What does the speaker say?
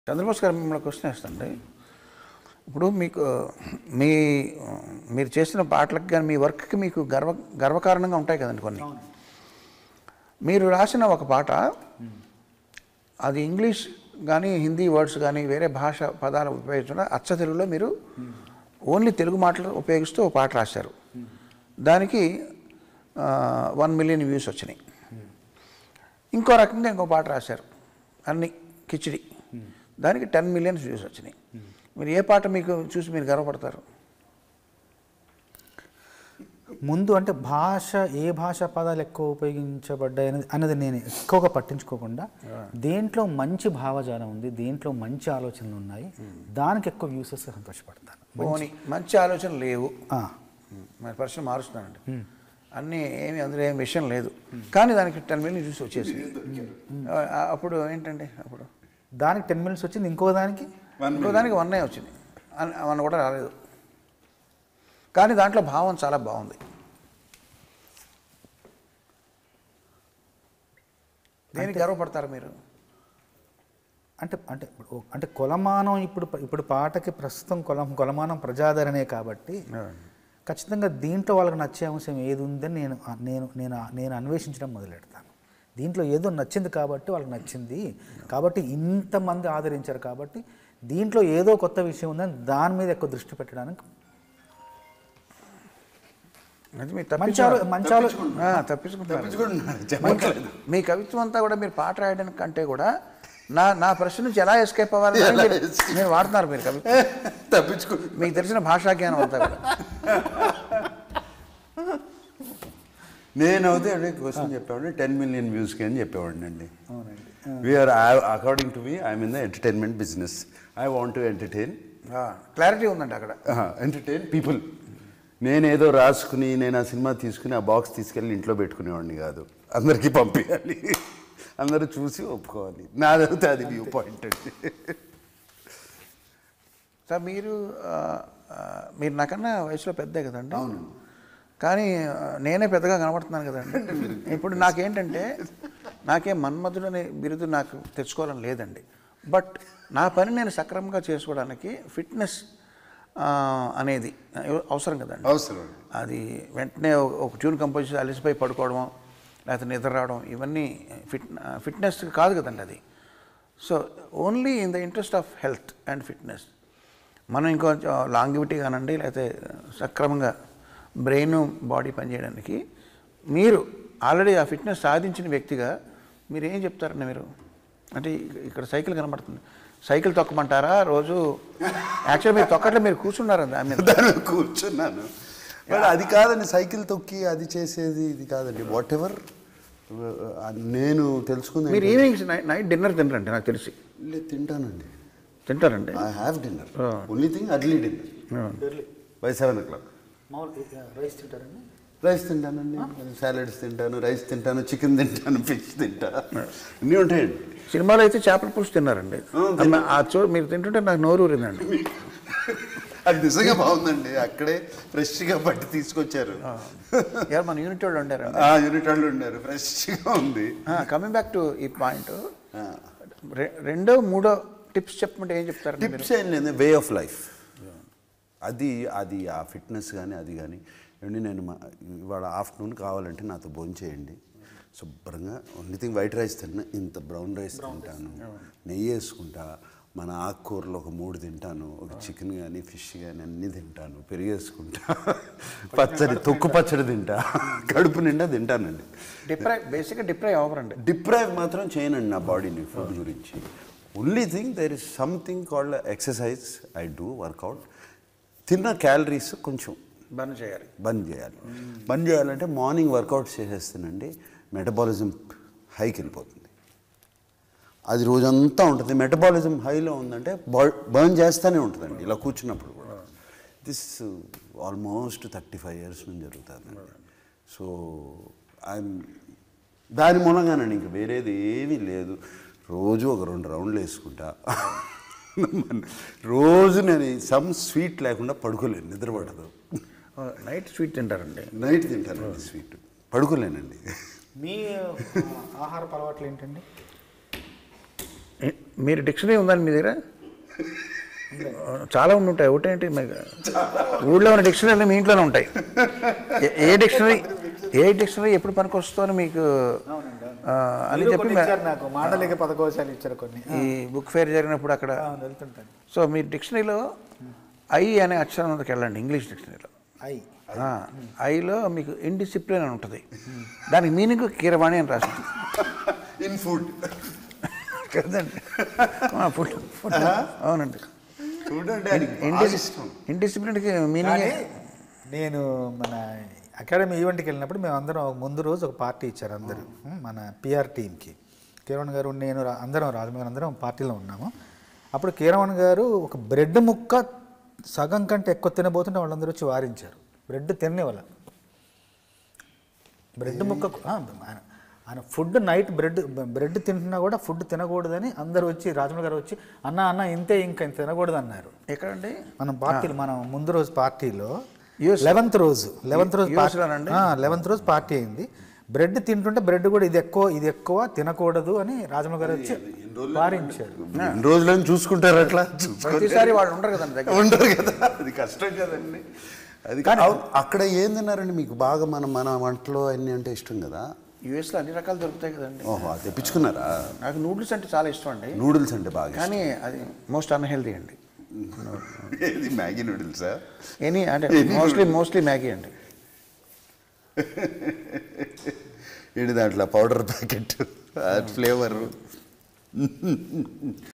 చంద్రబోస్ గారు మిమ్మల్ని క్వశ్చన్ వేస్తండి ఇప్పుడు మీకు మీ మీరు చేసిన పాటలకు కానీ మీ వర్క్కి మీకు గర్వ గర్వకారణంగా ఉంటాయి కదండి కొన్ని మీరు రాసిన ఒక పాట అది ఇంగ్లీష్ కానీ హిందీ వర్డ్స్ కానీ వేరే భాష పదాలు ఉపయోగించకుండా అచ్చ తెలుగులో మీరు ఓన్లీ తెలుగు మాటలు ఉపయోగిస్తూ ఒక పాట రాశారు దానికి వన్ మిలియన్ వ్యూస్ వచ్చినాయి ఇంకో రకంగా ఇంకో పాట రాశారు అన్ని కిచిడి దానికి టెన్ మిలియన్స్ వ్యూస్ వచ్చినాయి మీరు ఏ పాట మీకు చూసి మీరు గర్వపడతారు ముందు అంటే భాష ఏ భాష పదాలు ఎక్కువ ఉపయోగించబడ్డాయి అనేది అన్నది నేను ఎక్కువగా పట్టించుకోకుండా దేంట్లో మంచి భావజాలం ఉంది దేంట్లో మంచి ఆలోచనలు ఉన్నాయి దానికి ఎక్కువ వ్యూస్ వస్తే సంతోషపడతాను పోనీ మంచి ఆలోచన లేవు ఆ, మరి ప్రశ్న మారుస్తున్నానండి అన్నీ ఏమి అందులో ఏం విషయం లేదు కానీ దానికి టెన్ మిలియన్ చూసి వచ్చేసి అప్పుడు ఏంటండి అప్పుడు దానికి టెన్ మినిట్స్ వచ్చింది ఇంకో దానికి ఇంకో దానికి వన్ వచ్చింది అన్- వన్ కూడా రాలేదు కానీ దాంట్లో భావం చాలా బాగుంది దేనికి గర్వపడతారు మీరు అంటే అంటే ఇప్పుడు అంటే కొలమానం ఇప్పుడు ఇప్పుడు పాటకి ప్రస్తుతం కొలం కొలమానం ప్రజాదరణే కాబట్టి ఖచ్చితంగా దీంట్లో వాళ్ళకి నచ్చే అంశం ఏది ఉందని నేను నేను నేను నేను అన్వేషించడం మొదలెడతాను దీంట్లో ఏదో నచ్చింది కాబట్టి వాళ్ళకి నచ్చింది కాబట్టి ఇంతమంది ఆదరించారు కాబట్టి దీంట్లో ఏదో కొత్త విషయం ఉందని దాని మీద ఎక్కువ దృష్టి పెట్టడానికి అది మీరు మంచి తప్పించారు ఆలో- మంచి ఆలో- తప్పించుకుంటారు తప్పించుకుంటున్నాను చెప్పట్లేదు మీ కవిత్వం అంతా కూడా మీరు పాట రాయడానికి కంటే కూడా నా నా ప్రశ్న నుంచి ఎలా ఎస్కేప్ అవ్వాలని ఎలా మీరు- escape? మీరు వాడుతున్నారు మీరు కవిత్వం తప్పించుకుంటున్నాను మీకు తెలిసిన భాషా జ్ఞానం అంతా కూడా నేనైతే అదే క్వశ్చన్ చెప్పేవాడిని టెన్ మిలియన్ వ్యూస్కి అని చెప్పేవాడిని అండి we are according to me I'm in the entertainment business I want to entertain clarity ఉందండి అక్కడ ఎంటర్టైన్ పీపుల్ నేనేదో రాసుకుని నేను ఆ సినిమా తీసుకుని ఆ బాక్స్ తీసుకెళ్ళి ఇంట్లో పెట్టుకునేవాడిని కాదు అందరికీ పంపించాలి అందరూ చూసి ఒప్పుకోవాలి నాదైతే అది వ్యూ పాయింట్ అండి సార్ మీరు ఆ, ఆ, మీరు నాకన్నా వయసులో పెద్దే కదండి కానీ ఆ, నేనే పెద్దగా కనబడుతున్నాను కదండి ఇప్పుడు నాకేంటంటే నాకేం మన్మధుడు అనే బిరుదు నాకు తెచ్చుకోవాలని లేదండి బట్ నా పని నేను సక్రమంగా చేసుకోవడానికి ఫిట్నెస్ ఆ, అనేది అవసరం కదండి అవసరం అది వెంటనే ఒక- ఒక ట్యూన్ కంపోజ్ చేసి అలసిపోయి పడుకోవడం లేకపోతే నిద్ర రావడం ఇవన్నీ ఫిట్ ఫిట్నెస్ కాదు కదండి అది so only in the interest of health and fitness మనం ఇంకొంచెం లాంగివిటీ కానండి లేకపోతే సక్రమంగా బ్రెయిన్ బాడీ పనిచేయడానికి మీరు ఆల్రెడీ ఆ ఫిట్నెస్ సాధించిన వ్యక్తిగా మీరు ఏం చెప్తారండి మీరు అంటే ఇక- ఇక్కడ సైకిల్ కనబడుతుంది సైకిల్ తొక్కమంటారా రోజు యాక్చువల్ మీరు తొక్కట్లో మీరు కూర్చున్నారు దాని మీద దాని మీద కూర్చున్నాను బట్ అది కాదండి సైకిల్ తొక్కి అది చేసేది ఇది కాదండి వాట్ ఎవర్ నేను తెలుసుకుంది మీరు ఈవినింగ్స్ నైట్ డిన్నర్ తినరండి నాకు తెలిసి లేదు, తింటానండి తింటారండి I have dinner Oh. Only thing early dinner by seven o'clock మామూలు రైస్ తింటారండి రైస్ తింటానండి సాలడ్స్ తింటాను రైస్ తింటాను చికెన్ తింటాను ఫిష్ తింటా అన్నీ ఉంటాయండి సినిమాలో అయితే చేపల పులుసు తిన్నారండి అమ్మ, ఆ చూ మీరు తింటుంటే నాకు నోరు ఊరిందండి అది నిజంగా బాగుందండి అక్కడే ఫ్రెష్గా పట్టి తీసుకొచ్చారు ఎవరు మన యూనిట్ వాళ్ళు ఉండారండి ఆ యూనిట్ వాళ్ళు ఉన్నారు ఫ్రెష్గా ఉంది కమింగ్ బ్యాక్ టు ఈ పాయింట్ రెండో మూడో టిప్స్ చెప్పమంటే ఏం చెప్తారండి మీరు టిప్స్ ఏం లేదు వే ఆఫ్ లైఫ్ అది అది ఆ ఫిట్నెస్ కానీ అది కానీ ఏమండి నేను మా- ఇవాళ ఆఫ్టర్నూన్ కావాలంటే నాతో భోజనం చేయండి శుభ్రంగా ఓన్లీ థింగ్ వైట్ రైస్ తిన్నా ఇంత బ్రౌన్ రైస్ తింటాను నెయ్యి వేసుకుంటా మన ఆకుకూరలు ఒక మూడు తింటాను ఒక చికెన్ కానీ ఫిష్ కానీ అన్నీ తింటాను పెరిగేసుకుంటా పచ్చడి తొక్కు పచ్చడి తింటా కడుపు నిండా తింటానండి డిప్రై బేసిక్గా డిప్రై అవ్వరండి డిప్రైవ్ మాత్రం చేయనండి నా బాడీని ఫుడ్ గురించి only thing there is something called exercise I do workout తిన్న క్యాలరీస్ కొంచెం బర్న్ చేయాలి బంద్ చేయాలి బంద్ చేయాలంటే మార్నింగ్ వర్కౌట్ చేసేస్తానండి మెటబాలిజం హైకి వెళ్ళిపోతుంది అది రోజంతా ఉంటుంది మెటబాలిజం హైలో ఉందంటే బర్న్ చేస్తూనే ఉంటుందండి ఇలా కూర్చున్నప్పుడు కూడా this almost thirty five years నుంచి జరుగుతుందండి సో ఐఎమ్ దాని మూలంగానండి ఇంక వేరేది ఏమీ లేదు రోజు ఒక రెండు రౌండ్లు వేసుకుంటా రోజు నేను సమ్ స్వీట్ లేకుండా పడుకోలేను నిద్ర పడదు నైట్ స్వీట్ తింటారండి నైట్ తింటానండి స్వీట్ పడుకోలేనండి మీ ఆహార అలవాట్లు ఏంటండి మీరు డిక్షనరీ ఉందండి మీ దగ్గర చాలా ఉండి ఉంటాయి ఒకటేంటి మీకు ఊళ్ళో ఉన్న డిక్షనరీలు మీ ఇంట్లోనే ఉంటాయి ఏ- ఏ డిక్షనరీ ఏ డిక్షనరీ ఎప్పుడు పనికి వస్తుందో మీకు ఆ, అని మీరు చెప్పి కొన్ని మే- ఇచ్చారు నాకు మాటలేక పదకోశాలు ఇచ్చారు కొన్ని ఈ బుక్ ఫేర్ జరిగినప్పుడు అక్కడ అవును, వెళ్తుంటాను సో మీరు డిక్షనరీలో ఐ అనే అక్షరం మీదకి వెళ్ళండి ఇంగ్లీష్ డిక్షనరీలో అయి ఆ, ఐలో మీకు ఇండిసిప్లిన్ అని ఉంటుంది దానికి మీనింగ్ కీరవాణి అని రాస్తుంది ఇన్ ఫుడ్ కదండి ఫుడ్ ఫుడ్ అవునండి ఫుడ్ అంటే ఆయనకి బాగా ఇష్టం ఇండిసిప్లిన్కి మీనింగ్ కానీ నేను మన అకాడమీ ఈవెంట్కి వెళ్ళినప్పుడు మేము అందరం ఒక ముందు రోజు ఒక పార్టీ ఇచ్చారు అందరూ ఉం, మన పిఆర్ టీంకి కిరణ్ గారు నేను రా- అందరం రాజమౌళి అందరం పార్టీలో ఉన్నాము అప్పుడు కిరణ్ గారు ఒక బ్రెడ్ ముక్క సగం కంటే ఎక్కువ తినబోతుంటే వాళ్ళందరూ వచ్చి వారించారు బ్రెడ్ తినేవాళ్ళ బ్రెడ్ ముక్క ఆ, ఆయన ఆయన ఫుడ్ నైట్ బ్రెడ్ బ్రెడ్ తింటున్నా కూడా ఫుడ్ తినకూడదని అందరూ వచ్చి రాజమౌళి గారు వచ్చి అన్న అన్న ఇంతే ఇంకా ఇంత తినకూడదు అన్నారు ఎక్కడండి మనం పార్టీలు మనం ముందు రోజు పార్టీలో US లెవెంత్ రోజు లెవెంత్ రోజు US లోనండి? లెవెంత్ రోజు పార్టీ అయింది బ్రెడ్ తింటుంటే బ్రెడ్ కూడా ఇది ఎక్కువ ఇది ఎక్కువ తినకూడదు అని రాజమౌళి గారు వచ్చి వారించారు ఎన్ని రోజులని చూసుకుంటారు అట్లా చూసుకొని ప్రతిసారి వాళ్ళు ఉండరు కదండి దగ్గర ఉండరు కదా అది కష్టం కదండి అది కానీ అక్కడ ఏం తిన్నారండి మీకు బాగా మన మన వంటలో అన్నీ అంటే ఇష్టం కదా యూఎస్లో అన్ని రకాలు దొరుకుతాయి కదండి ఓహో అది తెప్పించుకున్నారా నాకు నూడిల్స్ అంటే చాలా ఇష్టం అండి నూడిల్స్ అంటే బాగా ఇష్టం. కానీ అది మోస్ట్ అన్హెల్దీ అండి ఏది మ్యాగీ నూడిల్సా ఎనీ అంటే Any మోస్ట్లీ మోస్ట్లీ మ్యాగీ అండి ఏంటి దాంట్లో పౌడర్ ప్యాకెట్ ఫ్లేవర్